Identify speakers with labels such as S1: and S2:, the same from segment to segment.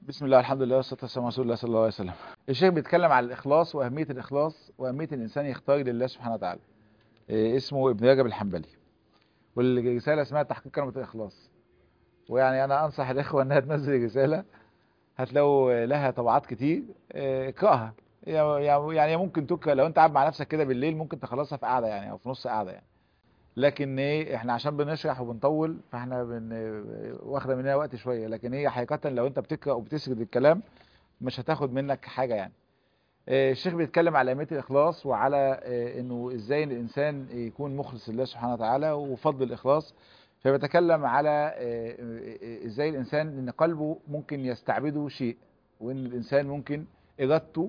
S1: بسم الله الحمد لله والصلاه والسلام على رسول الله صلى الله عليه وسلم الشيخ بيتكلم عن الاخلاص واهميه الاخلاص واهميه الانسان يختار لله سبحانه وتعالى إيه اسمه ابن رجب الحنبلي والرساله اسمها تحقيق كلمه الاخلاص ويعني انا انصح الاخوه انها تنزل رساله هتلاقوا لها طبعات كتير إيه، اقراها يعني ممكن تقرا لو انت قاعد مع نفسك كده بالليل ممكن تخلصها في قعده يعني او في نص قعده يعني لكن ايه احنا عشان بنشرح وبنطول فاحنا بن واخده مننا وقت شويه لكن هي حقيقه لو انت بتقرا وبتسرد الكلام مش هتاخد منك حاجه يعني آه، الشيخ بيتكلم على اهميه الاخلاص وعلى آه، انه ازاي الانسان يكون مخلص لله سبحانه وتعالى وفضل الاخلاص فبيتكلم على آه، ازاي الانسان ان قلبه ممكن يستعبده شيء وان الانسان ممكن ارادته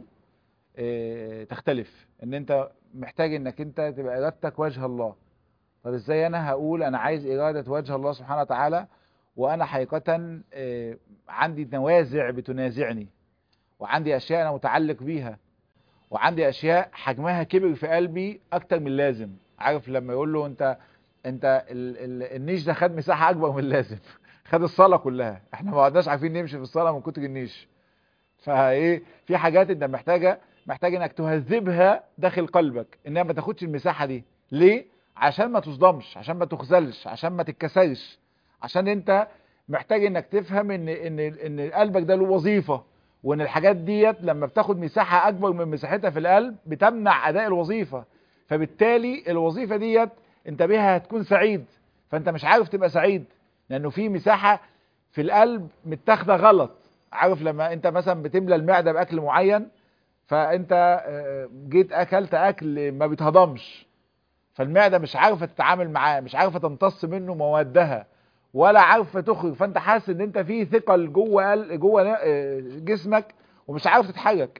S1: تختلف ان انت محتاج انك انت تبقى ارادتك وجه الله طب ازاي انا هقول انا عايز ارادة وجه الله سبحانه وتعالى وانا حقيقة آه، عندي نوازع بتنازعني وعندي اشياء انا متعلق بيها وعندي اشياء حجمها كبر في قلبي اكتر من اللازم عارف لما يقول له انت انت ال ال النيش ده خد مساحة اكبر من اللازم خد الصلاة كلها احنا ما قعدناش عارفين نمشي في الصلاة من كتر النيش فايه في حاجات انت محتاجة محتاج انك تهذبها داخل قلبك انها ما تاخدش المساحة دي ليه عشان ما تصدمش عشان ما تخذلش عشان ما تتكسرش عشان انت محتاج انك تفهم ان ان ان قلبك ده له وظيفه وان الحاجات ديت لما بتاخد مساحه اكبر من مساحتها في القلب بتمنع اداء الوظيفه فبالتالي الوظيفه ديت انت بيها هتكون سعيد فانت مش عارف تبقى سعيد لانه في مساحه في القلب متاخده غلط عارف لما انت مثلا بتملى المعده باكل معين فانت آه، جيت اكلت اكل ما بيتهضمش فالمعده مش عارفه تتعامل معاه مش عارفه تمتص منه موادها ولا عارفه تخرج فانت حاسس ان انت في ثقل جوه جوه جسمك ومش عارف تتحرك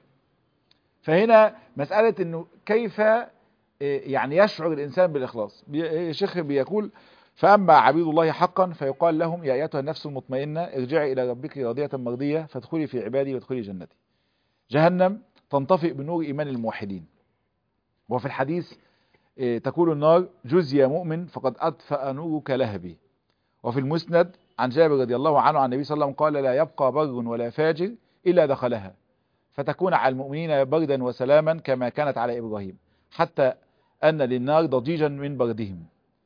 S1: فهنا مساله انه كيف يعني يشعر الانسان بالاخلاص الشيخ بيقول فاما عبيد الله حقا فيقال لهم يا ايتها النفس المطمئنه ارجعي الى ربك راضيه مرضيه فادخلي في عبادي وادخلي جنتي جهنم تنطفئ بنور ايمان الموحدين وفي الحديث إيه، تقول النار جز يا مؤمن فقد أطفأ نورك لهبي وفي المسند عن جابر رضي الله عنه عن النبي صلى الله عليه وسلم قال لا يبقى بر ولا فاجر إلا دخلها فتكون على المؤمنين بردا وسلاما كما كانت على إبراهيم حتى أن للنار ضجيجا من بردهم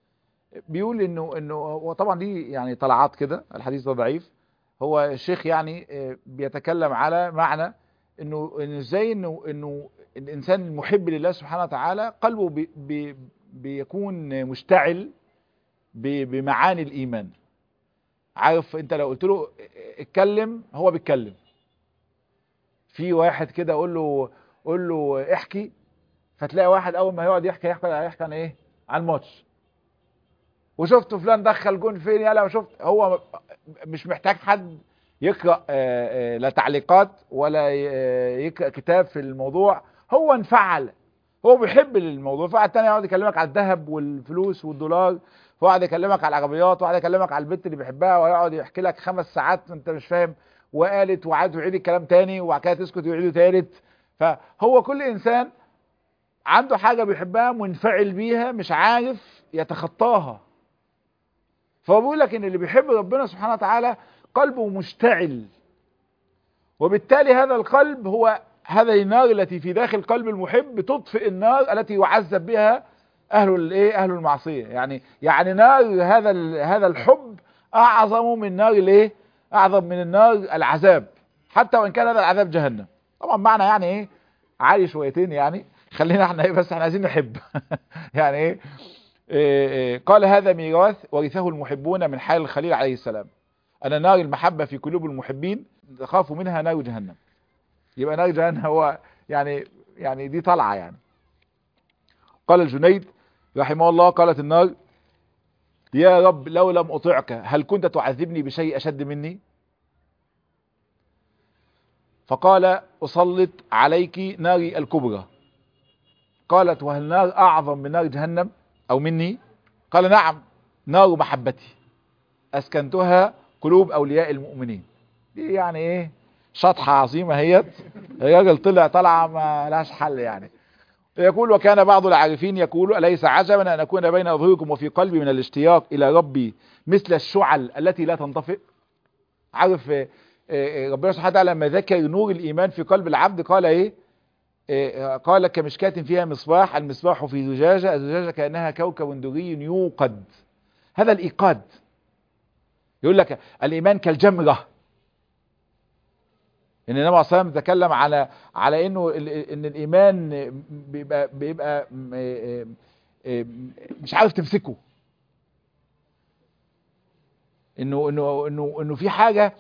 S1: بيقول انه انه وطبعا دي يعني طلعات كده الحديث ده ضعيف هو الشيخ يعني إيه، بيتكلم على معنى انه انه ازاي انه انه الإنسان المحب لله سبحانه وتعالى قلبه بي بي بيكون مشتعل بمعاني الإيمان عارف انت لو قلت له اتكلم هو بيتكلم في واحد كده قول له قول له احكي فتلاقي واحد اول ما يقعد يحكي يحكي يحكي عن ايه عن الماتش وشفت فلان دخل جون فين يلا وشفت هو مش محتاج حد يقرا آه، آه، لا تعليقات ولا آه، يقرا كتاب في الموضوع هو انفعل هو بيحب الموضوع فقعد تاني يقعد يكلمك على الذهب والفلوس والدولار وقعد يكلمك على العربيات وقعد يكلمك على البنت اللي بيحبها ويقعد يحكي لك خمس ساعات انت مش فاهم وقالت وعاد يعيد الكلام تاني وبعد كده تسكت ويعيده تالت فهو كل انسان عنده حاجه بيحبها منفعل بيها مش عارف يتخطاها فهو بيقول لك ان اللي بيحب ربنا سبحانه وتعالى قلبه مشتعل وبالتالي هذا القلب هو هذه النار التي في داخل قلب المحب تطفئ النار التي يعذب بها اهل الايه اهل المعصيه يعني يعني نار هذا هذا الحب اعظم من نار الايه اعظم من النار العذاب حتى وان كان هذا العذاب جهنم طبعا معنى يعني ايه عالي شويتين يعني خلينا احنا ايه بس احنا عايزين نحب يعني ايه, إيه, إيه قال هذا ميراث ورثه المحبون من حال الخليل عليه السلام أن نار المحبة في قلوب المحبين خافوا منها نار جهنم يبقى نار جهنم هو يعني يعني دي طلعة يعني قال الجنيد رحمه الله قالت النار يا رب لو لم أطعك هل كنت تعذبني بشيء أشد مني فقال أسلط عليك ناري الكبرى قالت وهل نار أعظم من نار جهنم أو مني قال نعم نار محبتي أسكنتها قلوب اولياء المؤمنين دي يعني ايه شطحة عظيمة هي الراجل طلع طلعة ما لهاش حل يعني يقول وكان بعض العارفين يقول أليس عجبا أن أكون بين أظهركم وفي قلبي من الاشتياق إلى ربي مثل الشعل التي لا تنطفئ عارف إيه ربنا سبحانه وتعالى لما ذكر نور الايمان في قلب العبد قال ايه, إيه قال كمشكاة فيها مصباح المصباح في زجاجة الزجاجة كأنها كوكب دري يوقد هذا الإيقاد يقول لك الإيمان كالجمرة ان النبي عليه الصلاه والسلام تكلم على على انه ان الايمان بيبقى بيبقى مش عارف تمسكه انه انه انه انه في حاجه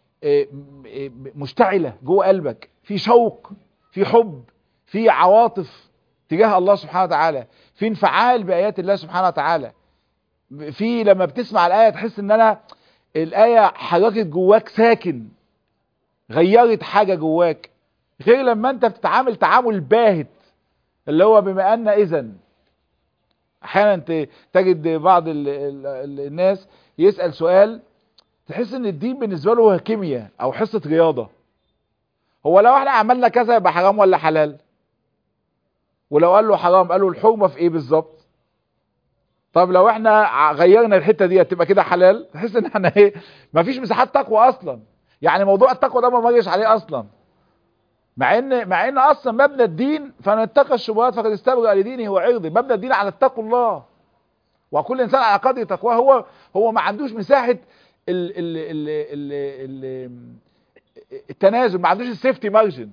S1: مشتعله جوه قلبك في شوق في حب في عواطف تجاه الله سبحانه وتعالى في انفعال بايات الله سبحانه وتعالى في لما بتسمع الايه تحس ان انا الايه حركت جواك ساكن غيرت حاجة جواك غير لما انت بتتعامل تعامل باهت اللي هو بما ان اذن احيانا تجد بعض ال ال الناس يسأل سؤال تحس ان الدين بالنسبة له هو كيمياء او حصة رياضة هو لو احنا عملنا كذا يبقى حرام ولا حلال ولو قال له حرام قال له الحرمة في ايه بالظبط طب لو احنا غيرنا الحتة دي تبقى كده حلال تحس ان احنا ايه مفيش مساحات تقوى اصلا يعني موضوع التقوى ده ما مرجش عليه اصلا مع ان مع ان اصلا مبنى الدين فمن اتقى الشبهات فقد استبرأ لدينه وعرضه مبنى الدين على اتقوا الله وكل انسان على قدر تقواه هو هو ما عندوش مساحه ال ال ال ال ال التنازل ما عندوش السيفتي مارجن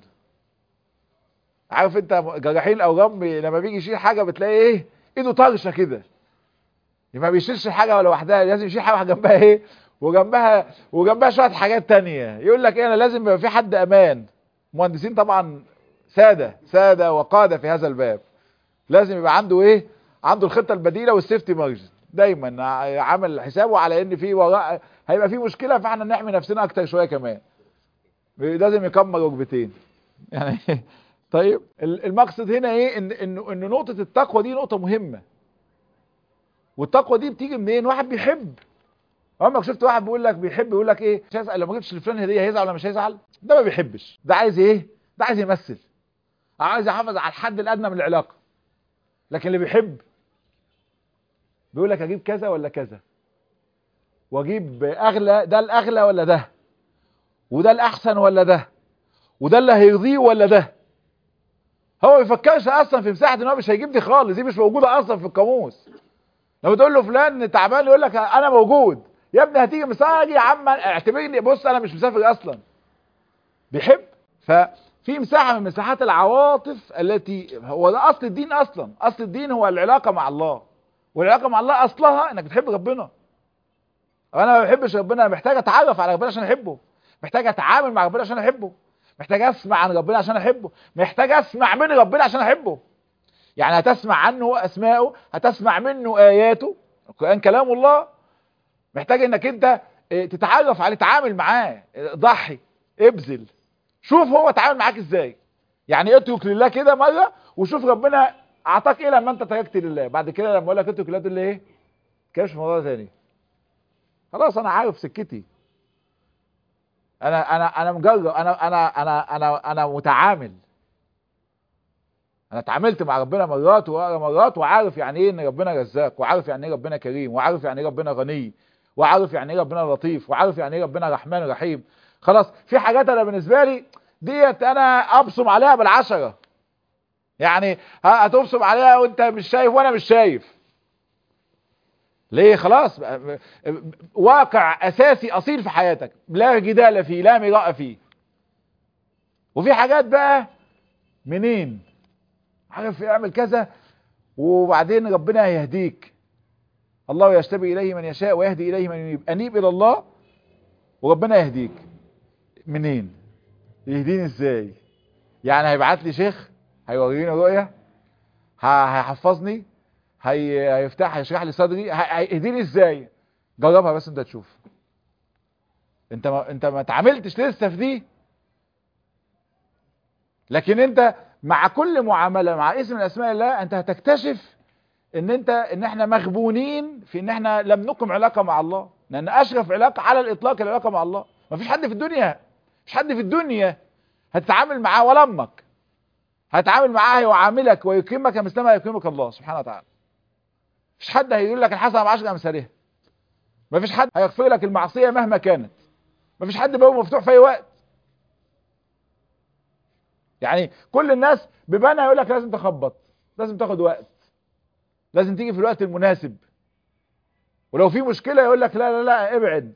S1: عارف انت جراحين الاورام لما بيجي يشيل حاجه بتلاقي ايه ايده طرشه كده ما بيشيلش حاجه ولا لوحدها لازم يشيل حاجه جنبها ايه وجنبها وجنبها شويه حاجات تانية يقول لك ايه انا لازم يبقى في حد امان مهندسين طبعا ساده ساده وقاده في هذا الباب لازم يبقى عنده ايه عنده الخطه البديله والسيفتي مارجن دايما عامل حسابه على ان في وراء هيبقى في مشكله فاحنا نحمي نفسنا اكتر شويه كمان لازم يكمل ركبتين يعني طيب المقصد هنا ايه ان ان ان نقطه التقوى دي نقطه مهمه والتقوى دي بتيجي منين واحد بيحب عمرك شفت واحد بيقول لك بيحب يقول لك ايه مش هيزعل لو ما جبتش لفلان هديه هيزعل ولا مش هيزعل ده ما بيحبش ده عايز ايه ده عايز يمثل عايز يحافظ على الحد الادنى من العلاقه لكن اللي بيحب بيقول لك اجيب كذا ولا كذا واجيب اغلى ده الاغلى ولا ده وده الاحسن ولا ده وده اللي هيرضيه ولا ده هو ما بيفكرش اصلا في مساحه ان هو مش هيجيب دي خالص دي مش موجوده اصلا في القاموس لو تقول له فلان تعبان يقول لك انا موجود يا ابني هتيجي مسافر يا عم اعتبرني بص انا مش مسافر اصلا بيحب ففي مساحه من مساحات العواطف التي هو ده اصل الدين اصلا اصل الدين هو العلاقه مع الله والعلاقه مع الله اصلها انك بتحب ربنا انا ما بحبش ربنا انا محتاج اتعرف على ربنا عشان احبه محتاج اتعامل مع ربنا عشان احبه محتاج اسمع عن ربنا عشان احبه محتاج اسمع من ربنا عشان احبه يعني هتسمع عنه اسماءه هتسمع منه اياته القران كلام الله محتاج انك انت تتعرف عليه تتعامل معاه ضحي ابذل شوف هو اتعامل معاك ازاي يعني اترك لله كده مره وشوف ربنا اعطاك ايه لما انت تركت لله بعد كده لما اقول لك اترك لله تقول لي ايه كاش موضوع ثاني خلاص انا عارف سكتي انا انا انا مجرب انا انا انا انا انا متعامل انا اتعاملت مع ربنا مرات ومرات وعارف يعني ايه ان ربنا رزاق وعارف يعني ايه ربنا كريم وعارف يعني ايه ربنا غني وعارف يعني ايه ربنا لطيف وعارف يعني ايه ربنا رحمن رحيم خلاص في حاجات انا بالنسبه لي ديت انا ابصم عليها بالعشره يعني هتبصم عليها وانت مش شايف وانا مش شايف ليه خلاص واقع اساسي اصيل في حياتك لا جدال فيه لا مراء فيه وفي حاجات بقى منين عارف اعمل كذا وبعدين ربنا يهديك الله يجتبي اليه من يشاء ويهدي اليه من ينيب انيب الى الله وربنا يهديك منين يهديني ازاي يعني هيبعت لي شيخ هيوريني رؤيه هيحفظني هي... هيفتح هيشرح لي صدري هيهديني ازاي جربها بس انت تشوف انت ما انت ما اتعاملتش لسه في دي لكن انت مع كل معامله مع اسم من اسماء الله انت هتكتشف ان انت ان احنا مغبونين في ان احنا لم نقم علاقه مع الله لان اشرف علاقه على الاطلاق العلاقه مع الله ما فيش حد في الدنيا مش حد في الدنيا هتتعامل معاه ولا امك هتتعامل معاه يعاملك ويكرمك مثلما يكرمك الله سبحانه وتعالى مفيش حد هيقول لك الحسنه بعشر امثالها مفيش حد هيغفر لك المعصيه مهما كانت مفيش حد بابه مفتوح في اي وقت يعني كل الناس ببنى يقول لك لازم تخبط لازم تاخد وقت لازم تيجي في الوقت المناسب ولو في مشكلة يقول لك لا لا لا ابعد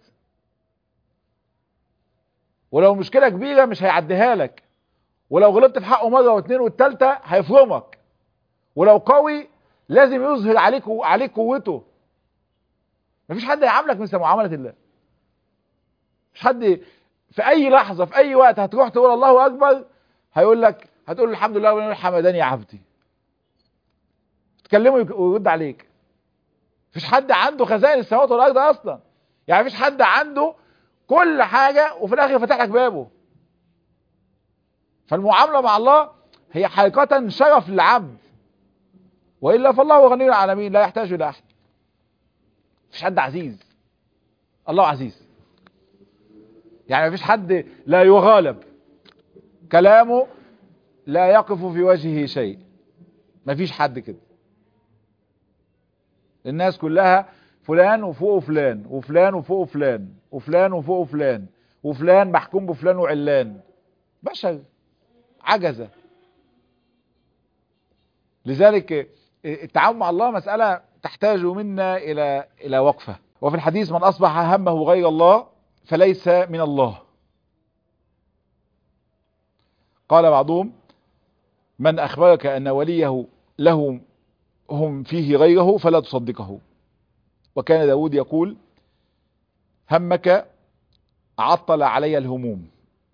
S1: ولو مشكلة كبيرة مش هيعديها لك ولو غلطت في حقه مرة واثنين والتالتة هيفرمك ولو قوي لازم يظهر عليك عليك قوته مفيش حد هيعاملك مثل معاملة الله مش حد في اي لحظة في اي وقت هتروح تقول الله اكبر هيقول لك هتقول الحمد لله ونعم حمداني يا عبدي تكلمه ويرد عليك مفيش حد عنده خزائن السماوات والارض اصلا يعني مفيش حد عنده كل حاجة وفي الاخر فتح لك بابه فالمعاملة مع الله هي حقيقة شرف للعبد وإلا فالله غني العالمين لا يحتاج إلى أحد مفيش حد عزيز الله عزيز يعني مفيش حد لا يغالب كلامه لا يقف في وجهه شيء مفيش حد كده الناس كلها فلان وفوقه فلان وفلان وفوقه فلان وفلان وفوقه فلان وفلان محكوم بفلان وعلان بشر عجزة لذلك التعامل مع الله مسألة تحتاج منا إلى إلى وقفة وفي الحديث من أصبح همه غير الله فليس من الله قال بعضهم من أخبرك أن وليه له هم فيه غيره فلا تصدقه وكان داود يقول همك عطل علي الهموم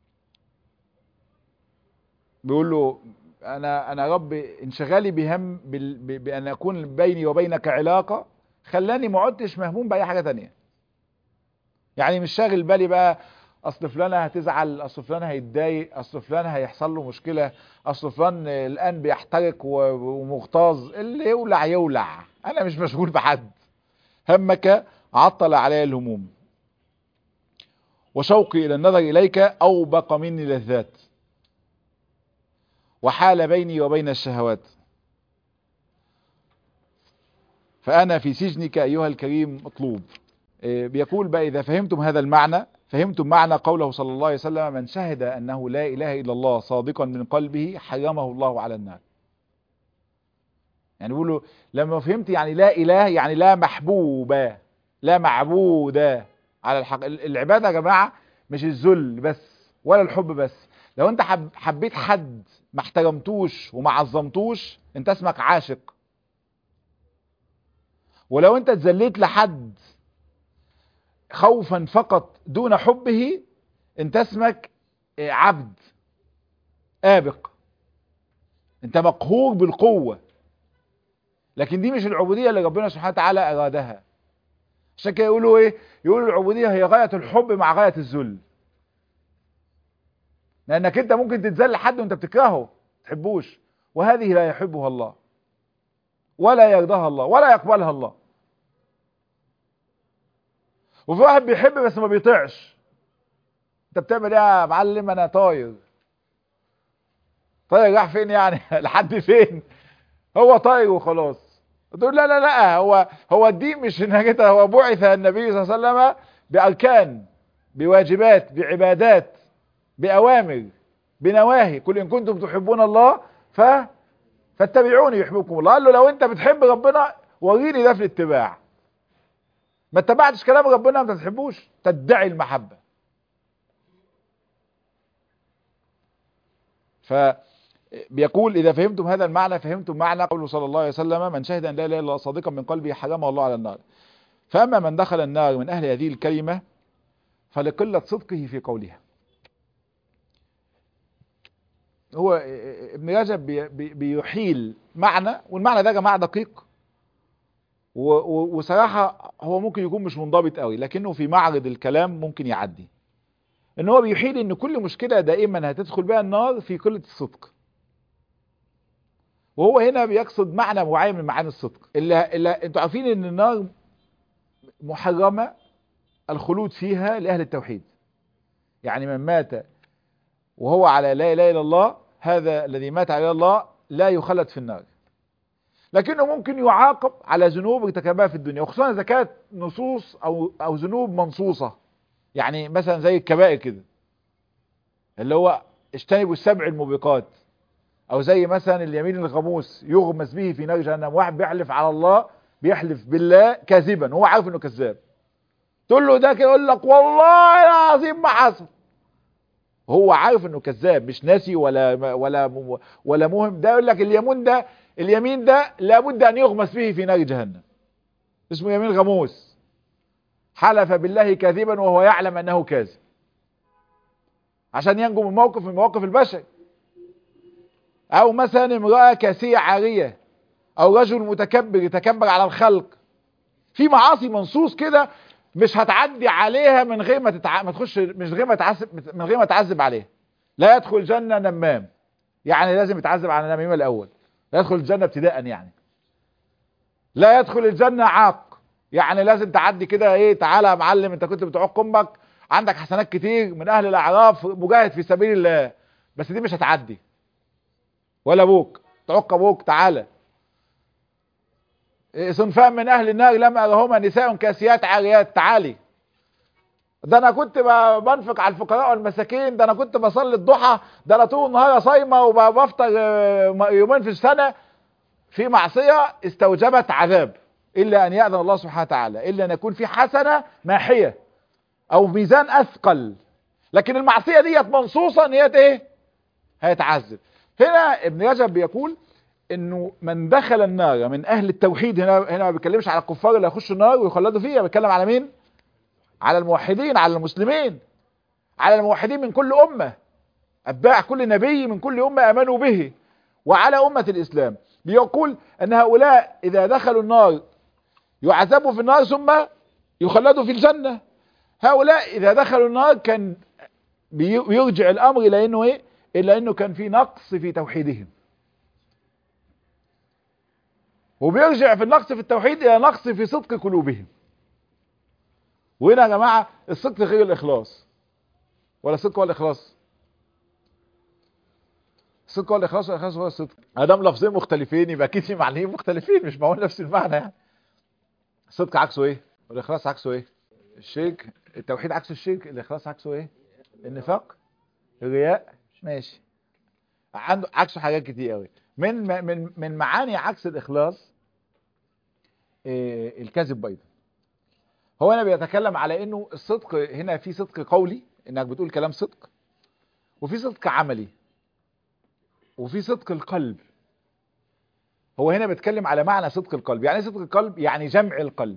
S1: بيقول له انا انا رب انشغالي بهم بان اكون بيني وبينك علاقه خلاني ما عدتش مهموم باي حاجه تانية يعني مش شاغل بالي بقى اصل فلانه هتزعل اصل فلان هيتضايق اصل فلان هيحصل له مشكله اصل فلان الان بيحترق ومغتاظ اللي يولع يولع انا مش مشغول بحد همك عطل علي الهموم وشوقي الى النظر اليك اوبق مني لذات وحال بيني وبين الشهوات فأنا في سجنك أيها الكريم مطلوب بيقول بقى إذا فهمتم هذا المعنى فهمتم معنى قوله صلى الله عليه وسلم من شهد أنه لا إله إلا الله صادقا من قلبه حرمه الله على النار يعني بيقولوا لما فهمت يعني لا إله يعني لا محبوبة لا معبودة على الحق العبادة يا جماعة مش الذل بس ولا الحب بس لو انت حب حبيت حد ما احترمتوش وما عظمتوش انت اسمك عاشق ولو انت اتذليت لحد خوفا فقط دون حبه انت اسمك عبد آبق انت مقهور بالقوة لكن دي مش العبودية اللي ربنا سبحانه وتعالى ارادها عشان كده يقولوا ايه يقولوا العبودية هي غاية الحب مع غاية الذل لانك انت ممكن تتذل حد وانت بتكرهه تحبوش وهذه لا يحبها الله ولا يرضاها الله ولا يقبلها الله وفي واحد بيحب بس ما بيطيعش انت بتعمل ايه يا معلم انا طاير طاير راح فين يعني لحد فين هو طاير وخلاص تقول لا لا لا هو هو الدين مش انك انت هو بعث النبي صلى الله عليه وسلم باركان بواجبات بعبادات بأوامر بنواهي قل إن كنتم تحبون الله ف فاتبعوني يحببكم الله قال له لو انت بتحب ربنا وريني ده في الاتباع ما اتبعتش كلام ربنا ما تحبوش تدعي المحبة فبيقول إذا فهمتم هذا المعنى فهمتم معنى قوله صلى الله عليه وسلم من شهد أن لا إله إلا الله صادقا من قلبه حرمه الله على النار فأما من دخل النار من أهل هذه الكلمة فلقلة صدقه في قولها هو ابن رجب بيحيل معنى والمعنى ده يا جماعه دقيق وصراحه هو ممكن يكون مش منضبط قوي لكنه في معرض الكلام ممكن يعدي ان هو بيحيل ان كل مشكله دائما هتدخل بها النار في قله الصدق وهو هنا بيقصد معنى معين من معاني الصدق اللي, اللي انتوا عارفين ان النار محرمه الخلود فيها لاهل التوحيد يعني من مات وهو على لا اله الا الله هذا الذي مات على الله لا يخلد في النار لكنه ممكن يعاقب على ذنوب ارتكبها في الدنيا وخصوصا اذا كانت نصوص او او ذنوب منصوصه يعني مثلا زي الكبائر كده اللي هو اجتنبوا السبع الموبقات او زي مثلا اليمين الغموس يغمس به في نار جهنم واحد بيحلف على الله بيحلف بالله كاذبا هو عارف انه كذاب تقول له ده كده يقول لك والله العظيم ما حصل هو عارف انه كذاب مش ناسي ولا ولا ولا مهم ده يقول لك اليمين ده اليمين ده لابد ان يغمس به في نار جهنم اسمه يمين غموس حلف بالله كاذبا وهو يعلم انه كاذب عشان ينجو من موقف من مواقف البشر او مثلا امرأة كاسية عارية او رجل متكبر يتكبر على الخلق في معاصي منصوص كده مش هتعدي عليها من غير ما تتع... ما تخش مش غير ما تعذب من غير ما تعذب عليها لا يدخل الجنة نمام يعني لازم يتعذب على النميمة الاول لا يدخل الجنة ابتداء يعني لا يدخل الجنة عاق يعني لازم تعدي كده ايه تعالى يا معلم انت كنت بتعق امك عندك حسنات كتير من اهل الاعراف مجاهد في سبيل الله بس دي مش هتعدي ولا ابوك تعق ابوك تعالى صنفان من اهل النار لم ارهما نساء كاسيات عاريات تعالي ده انا كنت بنفق على الفقراء والمساكين ده انا كنت بصلي الضحى ده انا طول النهار صايمه وبفطر يومين في السنه في معصيه استوجبت عذاب الا ان ياذن الله سبحانه وتعالى الا ان يكون في حسنه ماحيه او ميزان اثقل لكن المعصيه ديت منصوصه ان هي ايه هيتعذب هنا ابن رجب بيقول انه من دخل النار من اهل التوحيد هنا هنا ما بيتكلمش على الكفار اللي هيخشوا النار ويخلدوا فيها بيتكلم على مين على الموحدين على المسلمين على الموحدين من كل امه اتباع كل نبي من كل امه امنوا به وعلى امه الاسلام بيقول ان هؤلاء اذا دخلوا النار يعذبوا في النار ثم يخلدوا في الجنه هؤلاء اذا دخلوا النار كان بيرجع الامر الى انه ايه الى انه كان في نقص في توحيدهم وبيرجع في النقص في التوحيد الى نقص في صدق قلوبهم وهنا يا جماعه الصدق غير الاخلاص ولا الصدق ولا الاخلاص الصدق ولا الاخلاص ولا الاخلاص هو الصدق ادام لفظين مختلفين يبقى اكيد في معنيين مختلفين مش معقول نفس المعنى يعني الصدق عكسه ايه والاخلاص عكسه ايه الشرك التوحيد عكسه الشرك الاخلاص عكسه ايه النفاق الرياء ماشي عنده عكسه حاجات كتير قوي من من من معاني عكس الاخلاص إيه الكذب ايضا هو هنا بيتكلم على انه الصدق هنا في صدق قولي انك بتقول كلام صدق وفي صدق عملي وفي صدق القلب هو هنا بيتكلم على معنى صدق القلب يعني صدق القلب يعني جمع القلب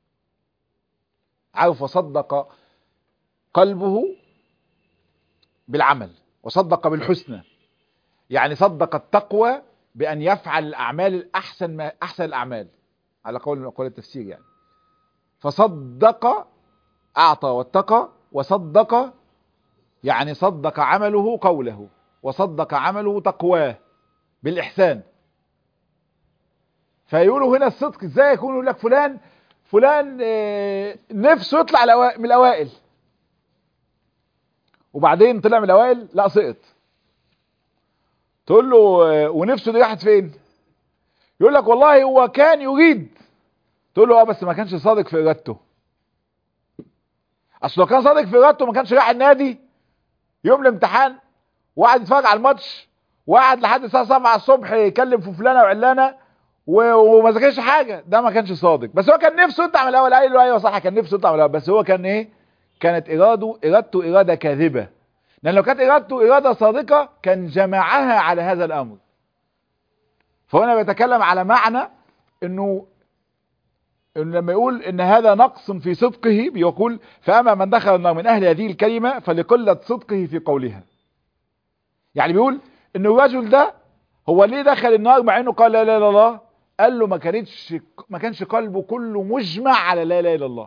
S1: عارف وصدق قلبه بالعمل وصدق بالحسنى يعني صدق التقوى بأن يفعل الأعمال الأحسن ما أحسن الأعمال على قول من أقوال التفسير يعني فصدق أعطى واتقى وصدق يعني صدق عمله قوله وصدق عمله تقواه بالإحسان فيقولوا هنا الصدق ازاي يكون يقول لك فلان فلان نفسه يطلع من الأوائل وبعدين طلع من الأوائل لا سقط تقول له ونفسه دي راحت فين يقول لك والله هو كان يريد تقول له اه بس ما كانش صادق في ارادته اصل لو كان صادق في ارادته ما كانش راح النادي يوم الامتحان وقعد يتفرج على الماتش وقعد لحد الساعه 7 الصبح يكلم في فلانه وعلانه وما ذاكرش حاجه ده ما كانش صادق بس هو كان نفسه يطلع من الاول قال له ايوه صح كان نفسه يطلع من الاول بس هو كان ايه كانت اراده ارادته اراده كاذبه لان لو كانت ارادته اراده صادقه كان جمعها على هذا الامر فهنا بيتكلم على معنى انه إن لما يقول ان هذا نقص في صدقه بيقول فاما من دخل النار من اهل هذه الكلمه فلقله صدقه في قولها يعني بيقول ان الرجل ده هو ليه دخل النار مع انه قال لا اله الا الله قال له ما كانتش ما كانش قلبه كله مجمع على لا اله الا الله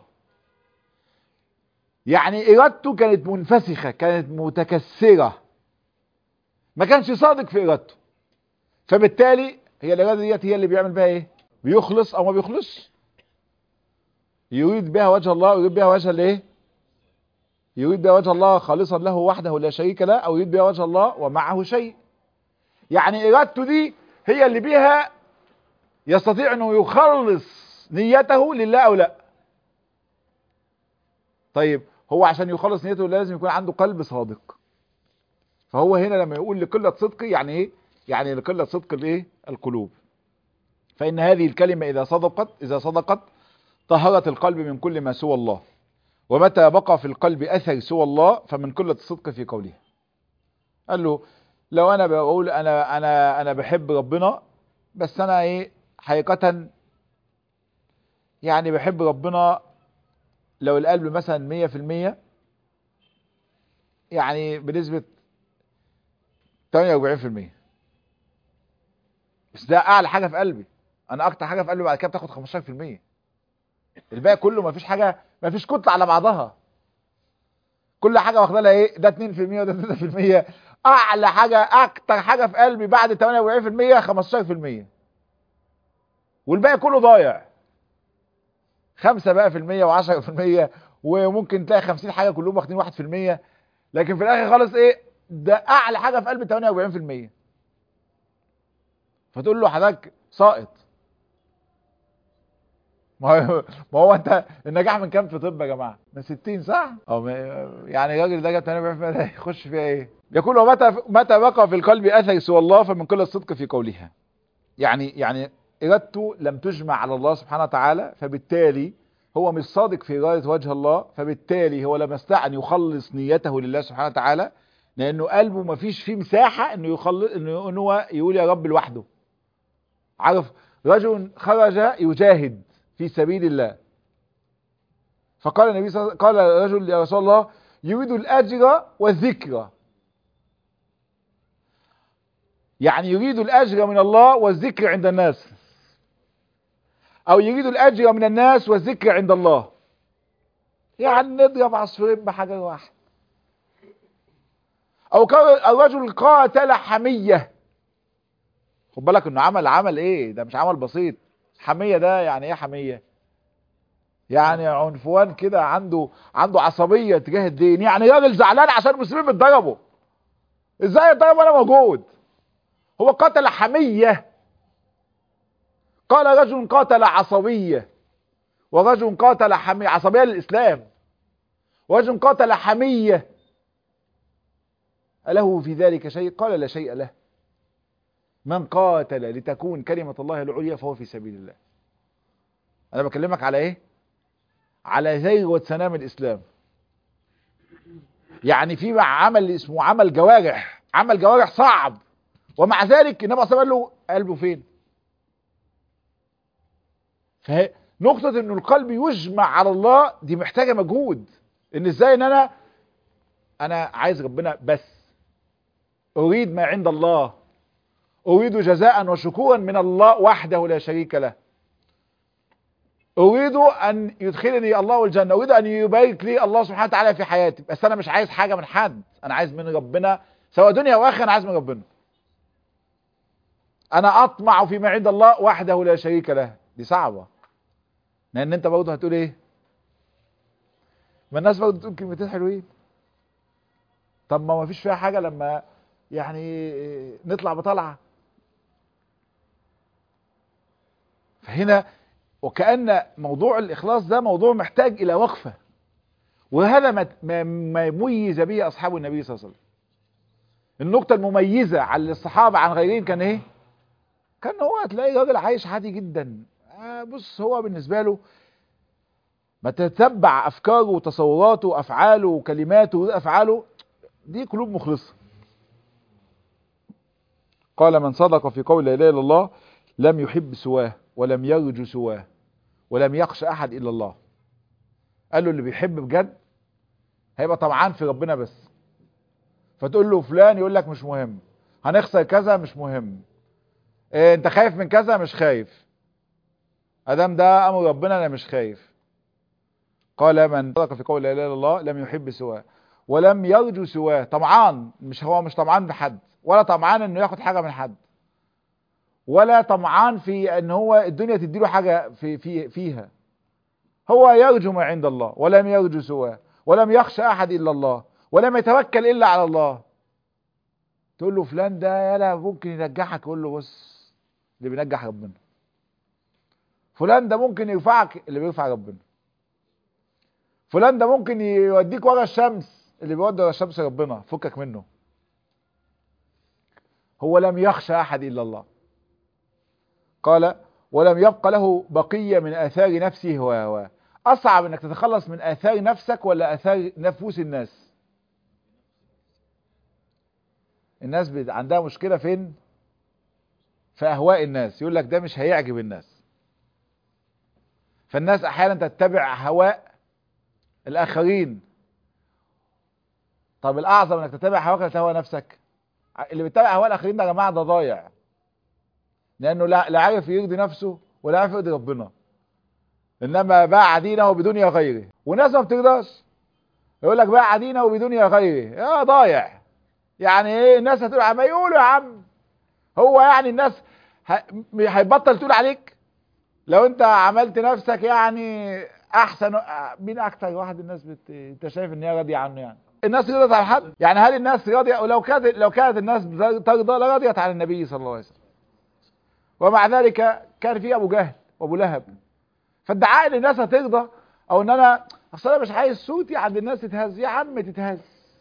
S1: يعني ارادته كانت منفسخه كانت متكسره ما كانش صادق في ارادته فبالتالي هي الاراده ديت هي اللي بيعمل بها ايه بيخلص او ما بيخلصش يريد بها وجه الله ويريد بها وجه الايه يريد بها وجه الله خالصا له وحده لا شريك له او يريد بها وجه الله ومعه شيء يعني ارادته دي هي اللي بيها يستطيع انه يخلص نيته لله او لا طيب هو عشان يخلص نيته لازم يكون عنده قلب صادق فهو هنا لما يقول لقلة صدق يعني ايه يعني لقلة صدق الايه القلوب فإن هذه الكلمة إذا صدقت إذا صدقت طهرت القلب من كل ما سوى الله ومتى بقى في القلب أثر سوى الله فمن قلة الصدق في قوله قال له لو أنا بقول أنا أنا أنا بحب ربنا بس أنا إيه حقيقة يعني بحب ربنا لو القلب مثلا مية في المية يعني بنسبة 48% بس ده اعلى حاجه في قلبي انا اكتر حاجه في قلبي بعد كده بتاخد 15% الباقي كله ما فيش حاجه ما فيش كتله على بعضها كل حاجه واخده لها ايه ده 2% وده 3% اعلى حاجه اكتر حاجه في قلبي بعد 48% 15% والباقي كله ضايع 5 بقى في المية و10% وممكن تلاقي 50 حاجه كلهم واخدين 1% لكن في الاخر خالص ايه ده اعلى حاجه في قلبي 48% فتقول له حضرتك ساقط ما هو ما هو انت النجاح من كام في طب يا جماعه من 60 صح او يعني الراجل ده جاب 48% ده يخش فيها ايه يقول ومتى متى بقى في القلب اثر سوى الله فمن كل الصدق في قولها يعني يعني ارادته لم تجمع على الله سبحانه وتعالى فبالتالي هو مش صادق في إرادة وجه الله فبالتالي هو لم يستطع أن يخلص نيته لله سبحانه وتعالى لأنه قلبه ما فيش فيه مساحة أنه يخلص أنه إن هو يقول يا رب لوحده عارف رجل خرج يجاهد في سبيل الله فقال النبي صلى الله قال رجل يا رسول الله يريد الأجر والذكر يعني يريد الأجر من الله والذكر عند الناس او يريد الاجر من الناس والذكر عند الله يعني نضرب عصفورين بحجر واحد او الرجل قاتل حمية خد بالك انه عمل عمل ايه ده مش عمل بسيط حمية ده يعني ايه حمية يعني عنفوان كده عنده عنده عصبية تجاه الدين يعني راجل زعلان عشان المسلمين بيتضربوا ازاي يتضرب وانا موجود هو قتل حميه قال رجل قاتل عصبية ورجل قاتل حمية عصبية للإسلام ورجل قاتل حمية أله في ذلك شيء قال لا شيء له من قاتل لتكون كلمة الله العليا فهو في سبيل الله أنا بكلمك على إيه على ذروة سنام الإسلام يعني في عمل اسمه عمل جوارح عمل جوارح صعب ومع ذلك النبي صلى الله عليه وسلم قال له قلبه فين فنقطة ان القلب يجمع على الله دي محتاجة مجهود ان ازاي ان انا انا عايز ربنا بس اريد ما عند الله اريد جزاء وشكورا من الله وحده لا شريك له اريد ان يدخلني الله الجنة اريد ان يبارك لي الله سبحانه وتعالى في حياتي بس انا مش عايز حاجة من حد انا عايز من ربنا سواء دنيا واخره انا عايز من ربنا انا اطمع فيما عند الله وحده لا شريك له دي صعبة لان انت برضه هتقول ايه ما الناس برضه تقول كلمتين حلوين طب ما ما فيش فيها حاجة لما يعني نطلع بطلعة فهنا وكأن موضوع الإخلاص ده موضوع محتاج إلى وقفة وهذا ما ما يميز به أصحاب النبي صلى الله عليه وسلم النقطة المميزة على الصحابة عن غيرهم كان إيه؟ كان هو تلاقي راجل عايش عادي جدا آه بص هو بالنسبة له ما تتبع أفكاره وتصوراته وأفعاله وكلماته وأفعاله دي قلوب مخلصة قال من صدق في قول لا إله إلا الله لم يحب سواه ولم يرجو سواه ولم يخش أحد إلا الله قال له اللي بيحب بجد هيبقى طمعان في ربنا بس فتقول له فلان يقول لك مش مهم هنخسر كذا مش مهم إيه انت خايف من كذا مش خايف ادام ده امر ربنا انا مش خايف قال من صدق في قول لا اله الا الله لم يحب سواه ولم يرجو سواه طمعان مش هو مش طمعان بحد ولا طمعان انه ياخد حاجه من حد ولا طمعان في ان هو الدنيا تديله حاجه في في فيها هو يرجو ما عند الله ولم يرجو سواه ولم يخشى احد الا الله ولم يتوكل الا على الله تقول له فلان ده يلا ممكن ينجحك يقول له بص اللي بينجح ربنا فلان ده ممكن يرفعك اللي بيرفع ربنا فلان ده ممكن يوديك ورا الشمس اللي بيودي ورا الشمس ربنا فكك منه هو لم يخشى احد الا الله قال ولم يبق له بقية من آثار نفسه وهواه أصعب أنك تتخلص من آثار نفسك ولا آثار نفوس الناس الناس بت- عندها مشكلة فين في أهواء الناس يقول لك ده مش هيعجب الناس فالناس أحيانا تتبع هواء الآخرين طب الأعظم أنك تتبع هواك ولا تهوى نفسك اللي بيتبع هواء الآخرين ده يا جماعة ده ضايع لانه لا لا عارف يرضي نفسه ولا عارف يرضي ربنا انما باع دينه بدنيا غيره وناس ما بترضاش يقول لك باع دينه بدنيا غيره يا ضايع يعني ايه الناس هتقول ما يقولوا يا عم هو يعني الناس ه- هيبطل تقول عليك لو انت عملت نفسك يعني احسن مين اكتر واحد الناس بت... انت شايف ان هي راضيه عنه يعني الناس رضت عن حد يعني هل الناس راضيه ولو كانت لو كانت الناس ترضى لرضيت عن النبي صلى الله عليه وسلم ومع ذلك كان في ابو جهل وابو لهب فادعاء ان الناس هترضى او ان انا اصل انا مش عايز صوتي عند الناس تتهز يا عم تتهز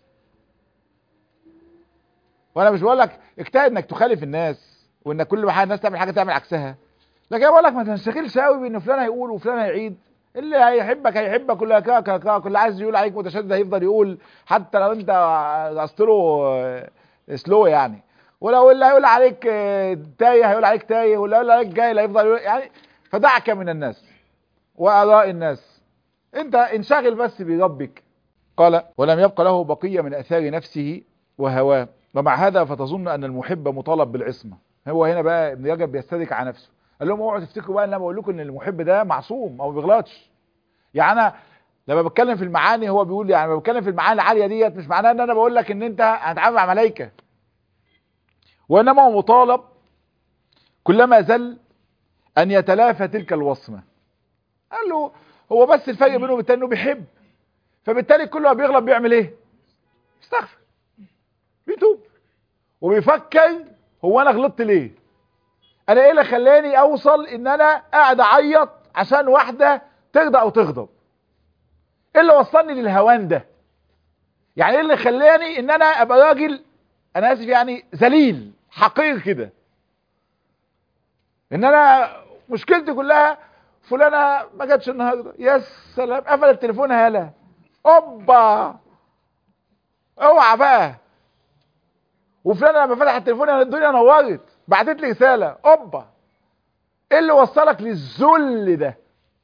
S1: وانا مش بقول لك اجتهد انك تخالف الناس وان كل ما الناس تعمل حاجه تعمل عكسها لكن بقول لك ما تنشغلش قوي بان فلان هيقول وفلان هيعيد اللي هيحبك هيحبك كل كا كا كا كل عايز يقول عليك متشدد هيفضل يقول حتى لو انت قصته سلو يعني ولو اللي هيقول عليك آه، تايه هيقول عليك تايه واللي هيقول عليك جاهل هيفضل يقول يعني فدعك من الناس وآراء الناس انت انشغل بس بربك قال ولم يبق له بقية من أثار نفسه وهواه ومع هذا فتظن أن المحب مطالب بالعصمة هو هنا بقى ابن رجب بيستدرك على نفسه قال لهم اوعوا تفتكروا بقى ان انا بقول لكم ان المحب ده معصوم او ما بيغلطش يعني انا لما بتكلم في المعاني هو بيقول يعني لما بتكلم في المعاني العاليه ديت مش معناه ان انا بقول لك ان انت هتتعامل مع ملائكه وانما هو مطالب كلما زل ان يتلافى تلك الوصمه قال له هو بس الفرق بينه وبين انه بيحب فبالتالي كل ما بيغلط بيعمل ايه يستغفر بيتوب وبيفكر هو انا غلطت ليه انا ايه اللي خلاني اوصل ان انا قاعد اعيط عشان واحده ترضى او تغضب ايه اللي وصلني للهوان ده يعني ايه اللي خلاني ان انا ابقى راجل انا اسف يعني ذليل حقير كده ان انا مشكلتي كلها فلانه ما جاتش النهارده يا سلام قفلت تليفونها يالا اوبا اوعى بقى وفلانه لما فتح التليفون الدنيا نورت بعتت لي رساله اوبا ايه اللي وصلك للذل ده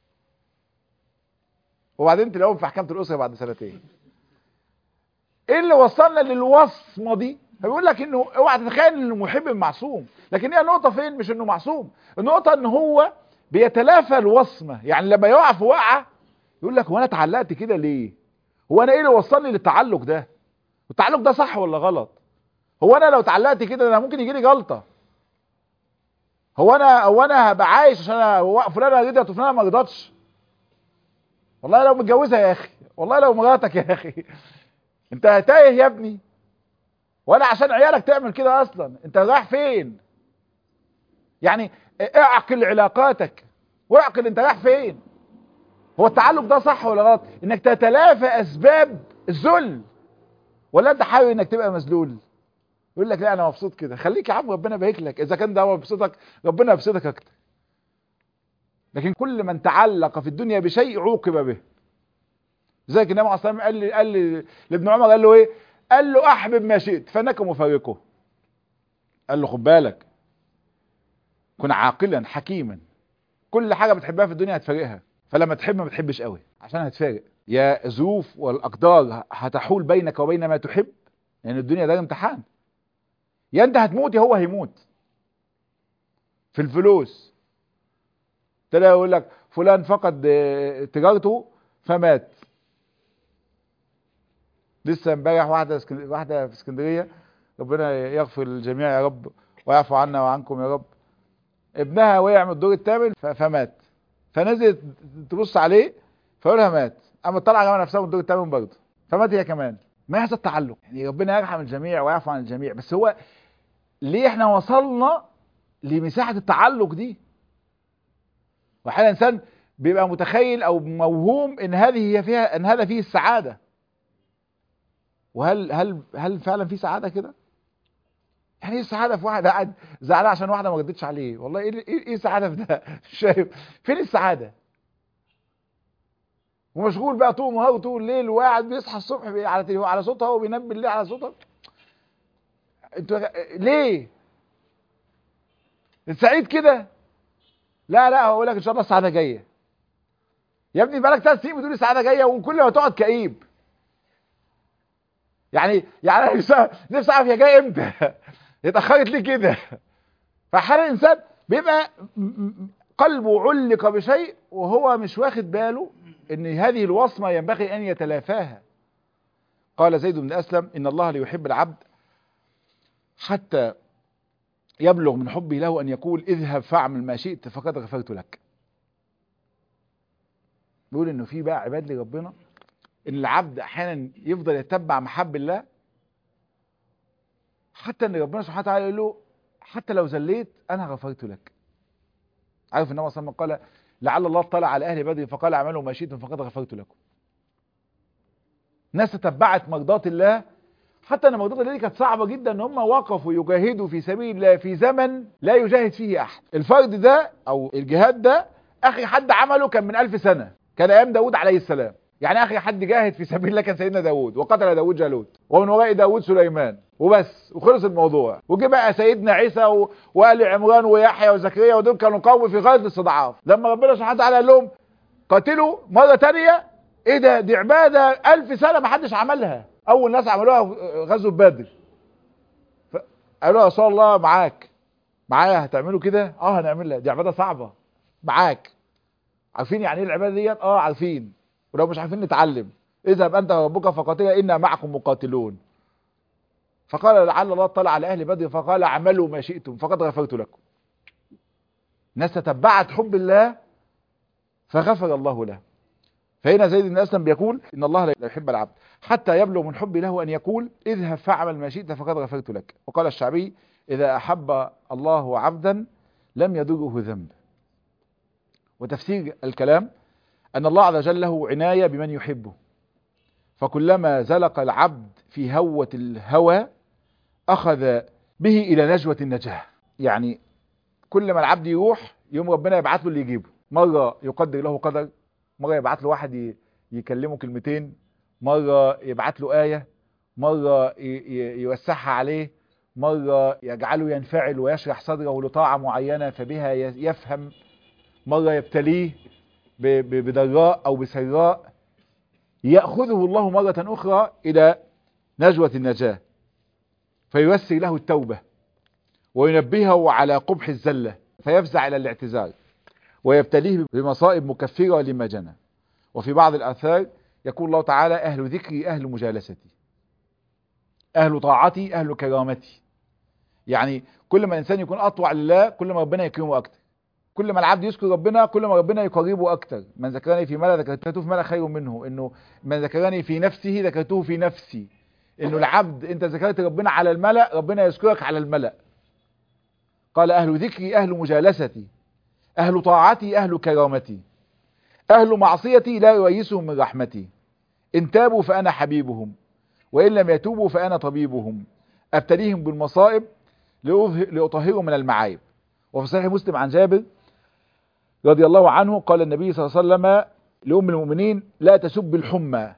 S1: وبعدين تلاقيهم في احكام الاسره بعد سنتين ايه اللي وصلنا للوصمه دي فبيقول لك انه اوعى تتخيل انه محب معصوم لكن هي النقطه فين مش انه معصوم النقطه ان هو بيتلافى الوصمه يعني لما يقع في وقعه يقول لك هو انا اتعلقت كده ليه هو انا ايه اللي وصلني للتعلق ده التعلق ده صح ولا غلط هو انا لو اتعلقت كده انا ممكن يجي لي جلطه هو انا هو انا هبقى عايش عشان أنا هو فلانه رضيت وفلانه ما رضتش والله لو متجوزها يا اخي والله لو مراتك يا اخي انت تايه يا ابني ولا عشان عيالك تعمل كده اصلا انت رايح فين يعني اعقل علاقاتك واعقل انت رايح فين هو التعلق ده صح ولا غلط انك تتلافى اسباب الذل ولا انت حابب انك تبقى مذلول يقول لك لا انا مبسوط كده خليك يا عم ربنا يبارك لك اذا كان ده هو بيبسطك ربنا يبسطك اكتر لكن كل من تعلق في الدنيا بشيء عوقب به زي النبي عليه الصلاه والسلام قال لي قال لي لابن عمر قال له ايه قال له احبب ما شئت فانك مفارقه قال له خد بالك كن عاقلا حكيما كل حاجه بتحبها في الدنيا هتفارقها فلما تحب ما بتحبش قوي عشان هتفارق يا الظروف والاقدار هتحول بينك وبين ما تحب لان يعني الدنيا ده امتحان يا انت هتموت يا هو هيموت في الفلوس تلاقي يقول لك فلان فقد تجارته فمات لسه امبارح واحده اسكن... واحده في اسكندريه ربنا يغفر للجميع يا رب ويعفو عنا وعنكم يا رب ابنها وقع من الدور الثامن ف... فمات فنزلت تبص عليه فيقولها مات اما طلع جمع نفسها من الدور الثامن برضه فمات هي كمان ما هذا التعلق يعني ربنا يرحم الجميع ويعفو عن الجميع بس هو ليه احنا وصلنا لمساحه التعلق دي واحيانا الانسان بيبقى متخيل او موهوم ان هذه هي فيها ان هذا فيه السعاده وهل هل هل فعلا في سعاده كده يعني ايه السعاده في واحد قاعد زعلان عشان واحده ما ردتش عليه والله ايه ايه إيه السعاده في ده مش شايف فين السعاده ومشغول بقى طول النهار وطول الليل وقاعد بيصحى الصبح بي- على تليفون على صوتها وبينام بالليل على صوتها انتوا ليه السعيد كده لا لا هقول لك ان شاء الله السعاده جايه يا ابني بقالك ثلاث سنين بتقول السعاده جايه وكل ما تقعد كئيب يعني يعني انا نفسي نفسي اعرف هي جايه امتى اتاخرت ليه كده فاحيانا الانسان بيبقى م- م- قلبه علق بشيء وهو مش واخد باله ان هذه الوصمه ينبغي ان يتلافاها قال زيد بن اسلم ان الله ليحب العبد حتى يبلغ من حبه له ان يقول اذهب فاعمل ما شئت فقد غفرت لك بيقول انه في بقى عباد لربنا ان العبد احيانا يفضل يتبع محب الله حتى ان ربنا سبحانه وتعالى يقول له حتى لو زليت انا غفرت لك عارف النبي صلى الله عليه وسلم قال لعل الله اطلع على اهل بدر فقال اعملوا ما شئتم فقد غفرت لكم ناس تتبعت مرضات الله حتى ان مرضات الله دي كانت صعبه جدا ان هم وقفوا يجاهدوا في سبيل الله في زمن لا يجاهد فيه احد الفرد ده او الجهاد ده اخي حد عمله كان من ألف سنه كان ايام داود عليه السلام يعني اخي حد جاهد في سبيل الله كان سيدنا داود وقتل داود جالوت ومن وراء داود سليمان وبس وخلص الموضوع وجه بقى سيدنا عيسى و... وآل عمران ويحيى وزكريا ودول كانوا قوم في غايه الاستضعاف لما ربنا سبحانه وتعالى قال لهم قاتلوا مره تانية ايه ده دي عباده ألف سنه ما حدش عملها اول ناس عملوها غزوه بدر ف... قالوا يا رسول الله معاك معايا هتعملوا كده اه هنعملها دي عباده صعبه معاك عارفين يعني ايه العباده ديت اه عارفين ولو مش عارفين نتعلم اذهب انت وربك فقاتلا انا معكم مقاتلون فقال لعل الله اطلع على اهل بدر فقال اعملوا ما شئتم فقد غفرت لكم ناس تتبعت حب الله فغفر الله له فهنا زيد بن اسلم بيقول ان الله لا يحب العبد حتى يبلغ من حب له ان يقول اذهب فاعمل ما شئت فقد غفرت لك وقال الشعبي اذا احب الله عبدا لم يضره ذنب وتفسير الكلام أن الله عز وجل له عناية بمن يحبه فكلما زلق العبد في هوة الهوى أخذ به إلى نجوة النجاة يعني كل ما العبد يروح يوم ربنا يبعث له اللي يجيبه مرة يقدر له قدر مرة يبعث له واحد ي- يكلمه كلمتين مرة يبعث له آية مرة ي- ي- يوسعها عليه مرة يجعله ينفعل ويشرح صدره لطاعة معينة فبها ي- يفهم مرة يبتليه ب- ب- بضراء أو بسراء يأخذه الله مرة أخرى إلى نجوة النجاة فييسر له التوبة وينبهه على قبح الزلة فيفزع إلى الاعتذار ويبتليه بمصائب مكفرة لما جنى وفي بعض الآثار يقول الله تعالى أهل ذكري أهل مجالستي أهل طاعتي أهل كرامتي يعني كل ما الإنسان يكون أطوع لله كل ما ربنا يكرمه أكتر كل ما العبد يذكر ربنا كل ما ربنا يقربه اكتر من ذكرني في ملا ذكرته في ملا خير منه انه من ذكرني في نفسه ذكرته في نفسي انه العبد انت ذكرت ربنا على الملا ربنا يذكرك على الملا قال اهل ذكري اهل مجالستي اهل طاعتي اهل كرامتي اهل معصيتي لا يؤيسهم من رحمتي ان تابوا فانا حبيبهم وان لم يتوبوا فانا طبيبهم ابتليهم بالمصائب لأظهر- لاطهرهم من المعايب وفي صحيح مسلم عن جابر رضي الله عنه قال النبي صلى الله عليه وسلم لأم المؤمنين لا تسب الحمى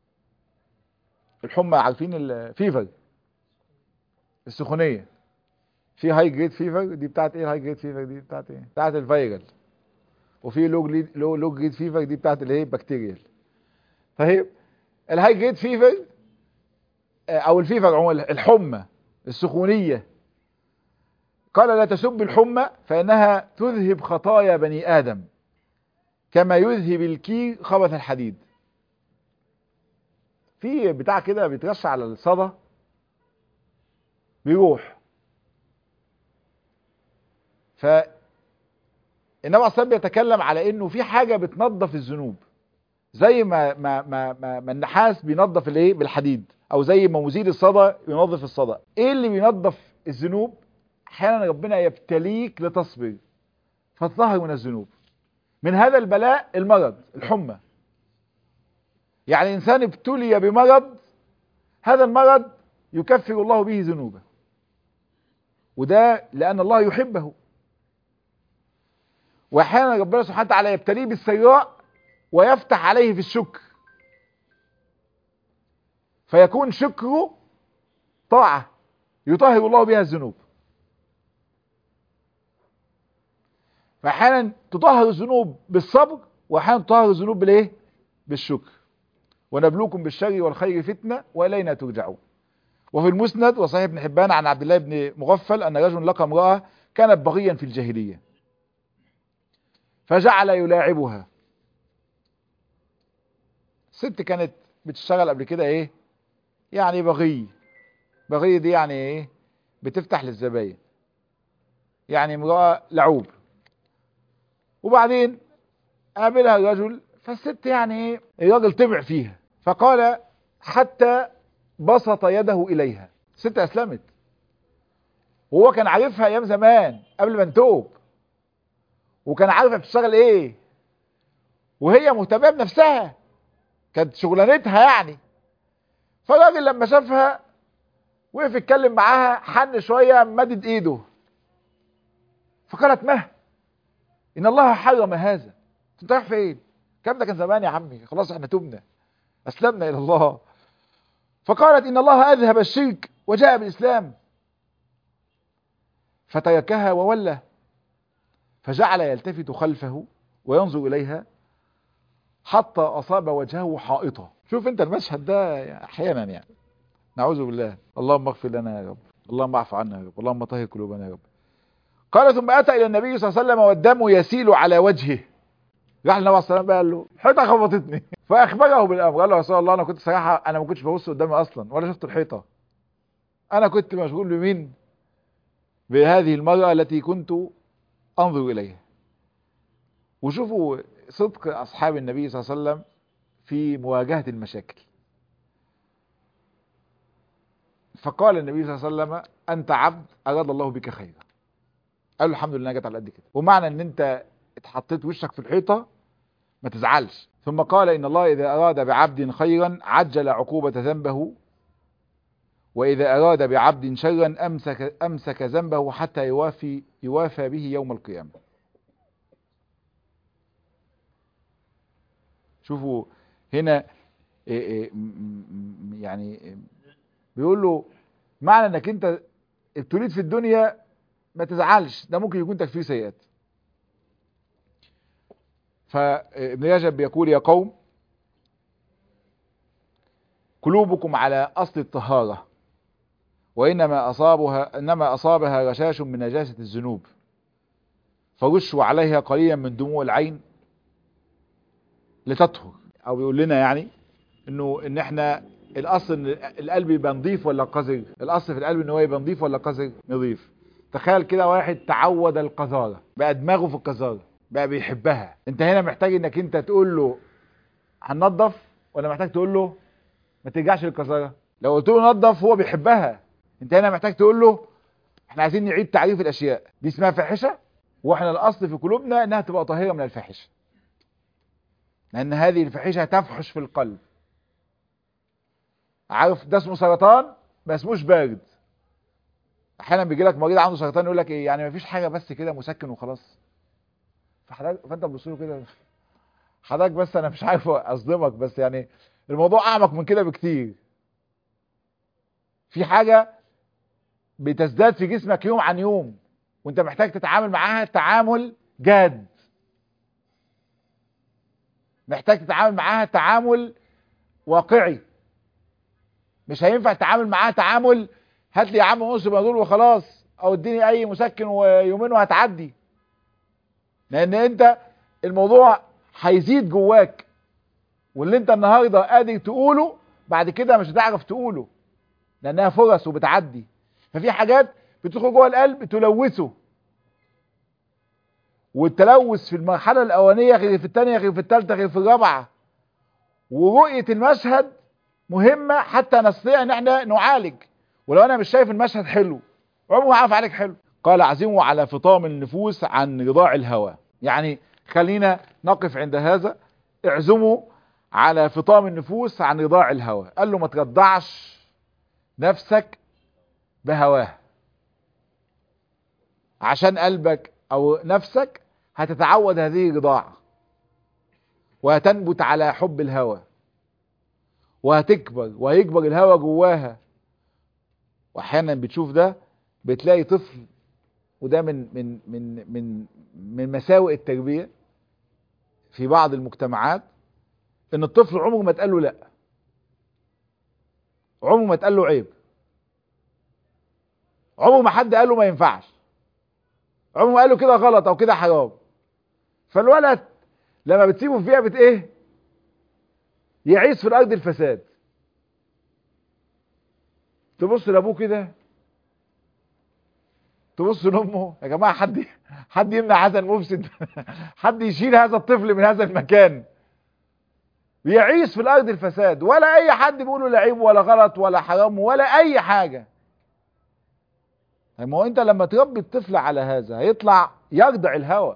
S1: الحمى عارفين الفيفر السخونية في هاي جريد فيفر دي بتاعت ايه الهاي جريد فيفر دي بتاعت ايه بتاعت الفيرال وفي لو جريد لو لو جريد فيفر دي بتاعت اللي هي بكتيريال طيب الهاي جريد فيفر آه، او الفيفر عموما الحمى السخونية قال لا تسب الحمى فإنها تذهب خطايا بني آدم كما يذهب الكير خبث الحديد في بتاع كده بيترش على الصدى بيروح ف النبي عليه الصلاة بيتكلم على انه في حاجة بتنظف الذنوب زي ما ما ما ما, ما النحاس بينظف الايه بالحديد او زي ما مزيل الصدى ينظف الصدى ايه اللي بينظف الذنوب احيانا ربنا يبتليك لتصبر فتطهر من الذنوب من هذا البلاء المرض الحمى يعني إنسان ابتلي بمرض هذا المرض يكفر الله به ذنوبه وده لأن الله يحبه وأحيانا ربنا سبحانه وتعالى يبتليه بالسيراء ويفتح عليه في الشكر فيكون شكره طاعة يطهر الله بها الذنوب فأحيانا تطهر الذنوب بالصبر وأحيانا تطهر الذنوب بالإيه؟ بالشكر ونبلوكم بالشر والخير فتنة وإلينا ترجعون وفي المسند وصحيح ابن حبان عن عبد الله بن مغفل أن رجل لقى امرأة كانت بغيا في الجاهلية فجعل يلاعبها الست كانت بتشتغل قبل كده ايه يعني بغي بغي دي يعني ايه بتفتح للزباين يعني امرأة لعوب وبعدين قابلها الرجل فالست يعني ايه الراجل طمع فيها فقال حتى بسط يده اليها الست اسلمت وهو كان عارفها ايام زمان قبل ما نتوب وكان عارفها بتشتغل ايه وهي مهتمه بنفسها كانت شغلانتها يعني فالراجل لما شافها وقف يتكلم معاها حن شويه مدد ايده فقالت مه ان الله حرم هذا انت رايح فين الكلام ده كان زمان يا عمي خلاص احنا تبنا اسلمنا الى الله فقالت ان الله اذهب الشرك وجاء بالاسلام فتركها وولى فجعل يلتفت خلفه وينظر اليها حتى اصاب وجهه حائطه شوف انت المشهد ده احيانا يعني نعوذ بالله اللهم اغفر لنا يا رب اللهم اعف عنا يا رب اللهم طهر قلوبنا يا رب قال ثم اتى الى النبي صلى الله عليه وسلم والدم يسيل على وجهه راح النبي عليه الصلاه والسلام قال له حيطه خبطتني فاخبره بالامر قال له يا رسول الله انا كنت صراحه انا ما كنتش ببص قدامي اصلا ولا شفت الحيطه انا كنت مشغول بمين بهذه المراه التي كنت انظر اليها وشوفوا صدق اصحاب النبي صلى الله عليه وسلم في مواجهه المشاكل فقال النبي صلى الله عليه وسلم انت عبد اراد الله بك خيرا قال له الحمد لله جت على قد كده ومعنى ان انت اتحطيت وشك في الحيطه ما تزعلش ثم قال ان الله اذا اراد بعبد خيرا عجل عقوبه ذنبه واذا اراد بعبد شرا امسك امسك ذنبه حتى يوافي يوافى به يوم القيامه شوفوا هنا يعني بيقول له معنى انك انت ابتليت في الدنيا ما تزعلش ده ممكن يكون تكفير سيئات فابن رجب بيقول يا قوم قلوبكم على اصل الطهاره وانما اصابها انما اصابها رشاش من نجاسه الذنوب فرشوا عليها قليلا من دموع العين لتطهر او بيقول لنا يعني انه ان احنا الاصل ان القلب يبقى نظيف ولا قذر الاصل في القلب ان هو يبقى نظيف ولا قذر نظيف تخيل كده واحد تعود القذاره بقى دماغه في القذاره بقى بيحبها انت هنا محتاج انك انت تقول له هننضف ولا محتاج تقول له ما ترجعش للقذاره لو قلت له نظف هو بيحبها انت هنا محتاج تقول له احنا عايزين نعيد تعريف الاشياء دي اسمها فاحشه واحنا الاصل في قلوبنا انها تبقى طاهره من الفاحشه لان هذه الفاحشه تفحش في القلب عارف ده اسمه سرطان ما اسموش بارد احيانا بيجي لك مريض عنده سرطان يقول لك ايه يعني ما فيش حاجه بس كده مسكن وخلاص فحضرتك فانت تبص له كده حضرتك بس انا مش عارف اصدمك بس يعني الموضوع اعمق من كده بكتير في حاجه بتزداد في جسمك يوم عن يوم وانت محتاج تتعامل معاها تعامل جاد محتاج تتعامل معاها تعامل واقعي مش هينفع تتعامل معاها تعامل هات لي يا عم نص بنادول وخلاص او اديني اي مسكن ويومين وهتعدي لان انت الموضوع هيزيد جواك واللي انت النهارده قادر تقوله بعد كده مش هتعرف تقوله لانها فرص وبتعدي ففي حاجات بتدخل جوه القلب تلوثه والتلوث في المرحله الاولانيه غير في الثانيه غير في الثالثه غير في الرابعه ورؤيه المشهد مهمه حتى نستطيع ان احنا نعالج ولو انا مش شايف المشهد حلو عمره ما عارف عليك حلو قال اعزموا على فطام النفوس عن رضاع الهوى يعني خلينا نقف عند هذا اعزموا على فطام النفوس عن رضاع الهوى قال له ما ترضعش نفسك بهواه عشان قلبك او نفسك هتتعود هذه الرضاعة وهتنبت على حب الهوى وهتكبر وهيكبر الهوى جواها واحيانا بتشوف ده بتلاقي طفل وده من من من من من مساوئ التربيه في بعض المجتمعات ان الطفل عمره ما اتقال له لا عمره ما اتقال له عيب عمره ما حد قال له ما ينفعش عمره ما قال له كده غلط او كده حرام فالولد لما بتسيبه في بيئه بت ايه يعيش في الارض الفساد تبص لابوه كده تبص لامه يا جماعه حد حد يمنع هذا المفسد حد يشيل هذا الطفل من هذا المكان بيعيش في الارض الفساد ولا اي حد بيقوله لا عيب ولا غلط ولا حرام ولا اي حاجه ما هو انت لما تربي الطفل على هذا هيطلع يرضع الهوى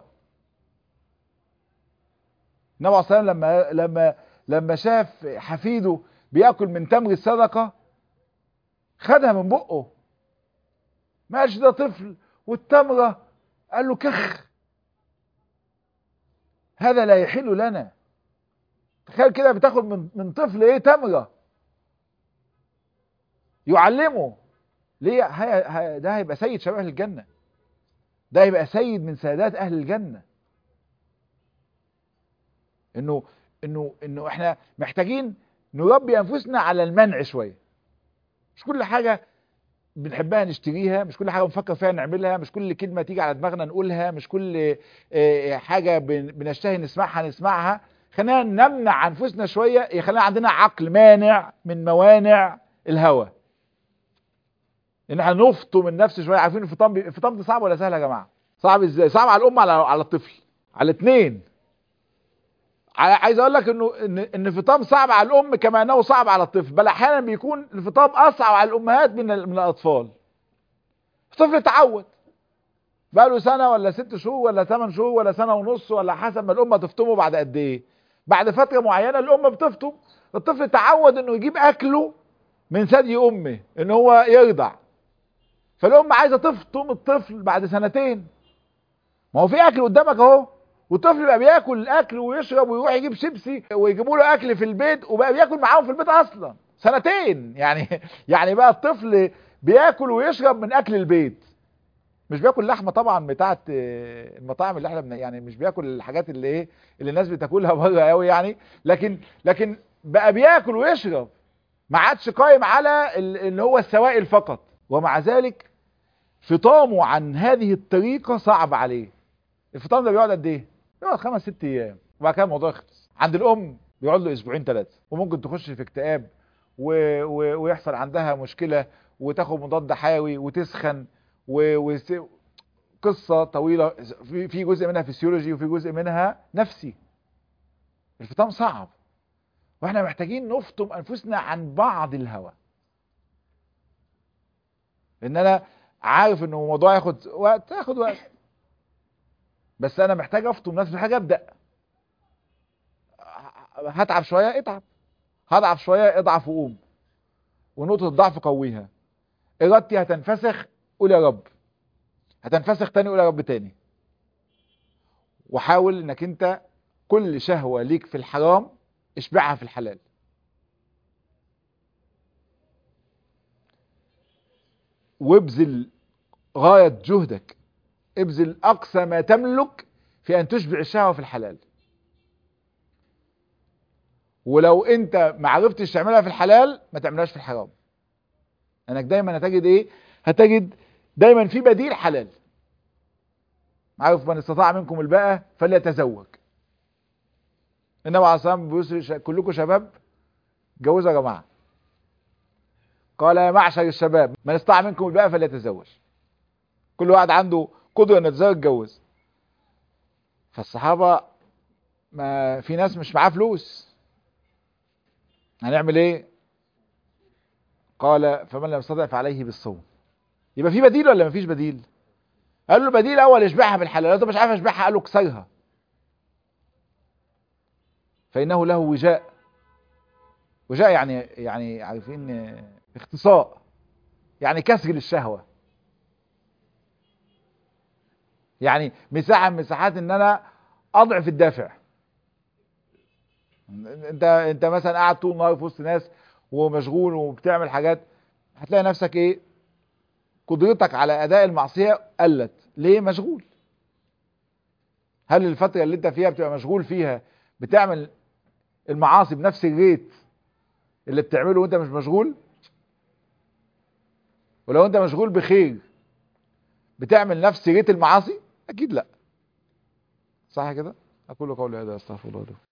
S1: النبي صلى الله عليه وسلم لما لما لما شاف حفيده بياكل من تمر الصدقه خدها من بقه ما قالش ده طفل والتمره قال له كخ هذا لا يحل لنا تخيل كده بتاخد من من طفل ايه تمره يعلمه ليه هي هي ده هيبقى سيد شباب اهل الجنه ده هيبقى سيد من سادات اهل الجنه انه انه انه احنا محتاجين نربي انفسنا على المنع شويه مش كل حاجه بنحبها نشتريها مش كل حاجه بنفكر فيها نعملها مش كل كلمه تيجي على دماغنا نقولها مش كل حاجه بنشتهي نسمعها نسمعها خلينا نمنع انفسنا شويه يخلينا عندنا عقل مانع من موانع الهوى ان احنا نفطم النفس شويه عارفين الفطام بي... الفطام ده صعب ولا سهل يا جماعه صعب ازاي صعب على الام على على الطفل على الاثنين عايز اقول لك انه ان ان الفطام صعب على الام كما انه صعب على الطفل بل احيانا بيكون الفطام اصعب على الامهات من من الاطفال الطفل اتعود بقى له سنه ولا ست شهور ولا ثمان شهور ولا سنه ونص ولا حسب ما الام تفطمه بعد قد ايه بعد فتره معينه الام بتفطم الطفل تعود انه يجيب اكله من ثدي امه ان هو يرضع فالام عايزه تفطم الطفل بعد سنتين ما هو في اكل قدامك اهو والطفل بقى بياكل الاكل ويشرب ويروح يجيب شيبسي ويجيبوا له اكل في البيت وبقى بياكل معاهم في البيت اصلا سنتين يعني يعني بقى الطفل بياكل ويشرب من اكل البيت مش بياكل لحمه طبعا بتاعه المطاعم اللي احنا يعني مش بياكل الحاجات اللي ايه اللي الناس بتاكلها بره قوي يعني لكن لكن بقى بياكل ويشرب ما عادش قايم على اللي هو السوائل فقط ومع ذلك فطامه عن هذه الطريقه صعب عليه الفطام ده بيقعد قد ايه يقعد خمس ست ايام وبعد كده الموضوع يخلص عند الام بيقعد له اسبوعين ثلاثه وممكن تخش في اكتئاب و... و... ويحصل عندها مشكله وتاخد مضاد حيوي وتسخن و... و... قصه طويله في في جزء منها فسيولوجي وفي جزء منها نفسي الفطام صعب واحنا محتاجين نفطم انفسنا عن بعض الهوى ان انا عارف انه الموضوع ياخد وقت ياخد وقت بس انا محتاج افطم نفسي حاجه ابدا هتعب شويه اتعب هضعف شويه اضعف وقوم ونقطه الضعف قويها ارادتي هتنفسخ قول يا رب هتنفسخ تاني قول يا رب تاني وحاول انك انت كل شهوه ليك في الحرام اشبعها في الحلال وابذل غايه جهدك ابذل اقصى ما تملك في ان تشبع الشهوه في الحلال ولو انت ما عرفتش تعملها في الحلال ما تعملهاش في الحرام انك دايما هتجد ايه هتجد دايما في بديل حلال عارف من استطاع منكم الباءة فليتزوج النبي عليه الصلاه والسلام كلكم شباب جوزوا يا جماعه قال يا معشر الشباب من استطاع منكم الباءة فليتزوج كل واحد عنده قدره انه يتزوج يتجوز فالصحابه ما في ناس مش معاه فلوس هنعمل ايه قال فمن لم يستطع فعليه بالصوم يبقى في بديل ولا مفيش بديل قال له البديل اول اشبعها بالحلال انت مش عارف اشبعها قال له كسرها فإنه له وجاء وجاء يعني يعني عارفين آه، اختصاء يعني كسر للشهوة يعني مساحة من مساحات ان انا اضعف الدافع انت انت مثلا قاعد طول النهار في وسط ناس ومشغول وبتعمل حاجات هتلاقي نفسك ايه قدرتك على اداء المعصية قلت ليه مشغول هل الفترة اللي انت فيها بتبقى مشغول فيها بتعمل المعاصي بنفس الريت اللي بتعمله وانت مش مشغول ولو انت مشغول بخير بتعمل نفس ريت المعاصي اكيد لا صح كده اقول قولي هذا استغفر الله لكم